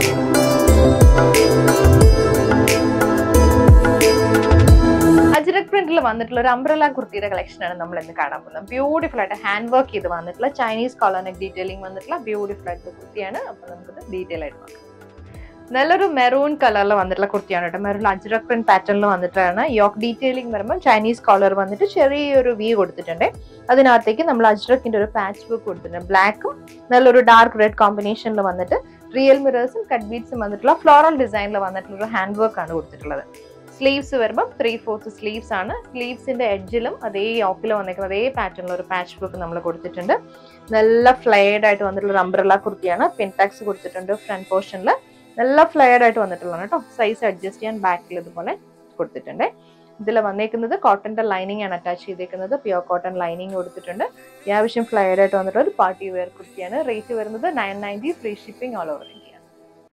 അജ്രക് പ്രിന്റിൽ വന്നിട്ടുള്ള ഒരു umbrella കുർത്തിയുടെ collection ആണ് നമ്മൾ ഇന്ന് കാണാൻ പോകുന്നത് ബ്യൂട്ടിഫുൾ ആയിട്ട് ഹാൻഡ് വർക്ക് ചെയ്ത് വന്നിട്ടുള്ള ചൈനീസ് കോളോണിക് ഡീറ്റെയിലിംഗ് വന്നിട്ടുള്ള ബ്യൂട്ടിഫുൾ ആയിട്ടുള്ള കുർത്തിയാണ് അപ്പൊ നമുക്കത് ഡീറ്റെയിൽ ആയിട്ട് നോക്കാം നല്ലൊരു മെറൂൺ കളറിൽ വന്നിട്ടുള്ള കുർത്തിയാണ് കേട്ടോ മെറൂൺ അജ്രക് പ്രിന്റ് പാറ്റേണിൽ വന്നിട്ടാണ് യോക്ക് ഡീറ്റെയിലിംഗ് വരുമ്പോൾ ചൈനീസ് കോളർ വന്നിട്ട് ചെറിയൊരു വി കൊടുത്തിട്ടുണ്ട് അതിനകത്തേക്ക് നമ്മൾ അജ്രക്കിന്റെ ഒരു പാച്ച് വർക്ക് കൊടുത്തിട്ടുണ്ട് ബ്ലാക്കും നല്ലൊരു ഡാർക്ക് റെഡ് കോമ്പിനേഷനിൽ വന്നിട്ട് റിയൽ മിറേഴ്സും കട്ട് ബീഡ്സും വന്നിട്ടുള്ള ഫ്ലോറൽ ഡിസൈനിൽ വന്നിട്ടുള്ള ഒരു ഹാൻഡ് വർക്ക് ആണ് കൊടുത്തിട്ടുള്ളത് സ്ലീവ്സ് വരുമ്പോൾ ത്രീ ഫോർത്ത് സ്ലീവ്സ് ആണ് സ്ലീവ്സിന്റെ എഡ്ജിലും അതേ യോക്കിലും വന്നേക്കുന്ന അതേ പാറ്റേണിൽ ഒരു പാച്ച് വർക്ക് നമ്മൾ കൊടുത്തിട്ടുണ്ട് നല്ല ഫ്ലയർഡ് ആയിട്ട് വന്നിട്ടുള്ള ഒരു അംബ്രല കുർത്തിയാണ് പിൻടാക്സ് കൊടുത്തിട്ടുണ്ട് ഫ്രണ്ട് പോർഷനിൽ നല്ല ഫ്ലയർഡ് ആയിട്ട് വന്നിട്ടുള്ളതാണ് കേട്ടോ സൈസ് അഡ്ജസ്റ്റ് ചെയ്യാൻ ബാക്കിൽ ഇതുപോലെ കൊടുത്തിട്ടുണ്ട് ഇതിൽ വന്നേക്കുന്നത് കോട്ടന്റെ ലൈനിങ് ആണ് അറ്റാച്ച് ചെയ്തേക്കുന്നത് പ്യുവർ കോട്ടൺ ലൈനിങ് കൊടുത്തിട്ടുണ്ട് അത്യാവശ്യം ഫ്ലയർഡ് ആയിട്ട് വന്നിട്ടുള്ള ഒരു പാർട്ടി വെയർ കുർത്തിയാണ് റേറ്റ് വരുന്നത് nine ninety free shipping all over